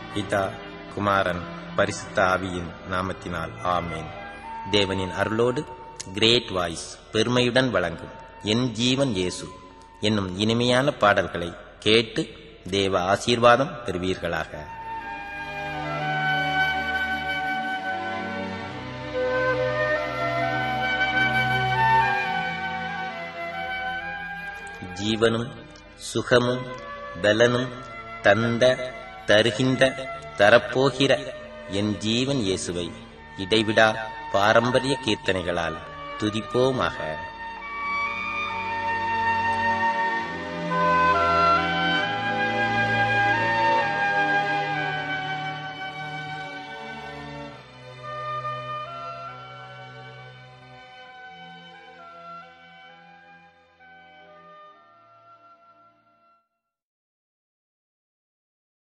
பிதா குமாரன் பரிசுத்த ஆவியின் நாமத்தினால் ஆமேன் தேவனின் அருளோடு கிரேட் வாய்ஸ் பெருமையுடன் வழங்கும் என் ஜீவன் இயேசு என்னும் இனிமையான பாடல்களை கேட்டு தேவ ஆசீர்வாதம் பெறுவீர்களாக ஜீவனும் சுகமும் பலனும் தந்த தருகின்ற தரப்போகிற என் ஜீவன் இயேசுவை இடைவிடா பாரம்பரிய கீர்த்தனைகளால் துதிப்போமாக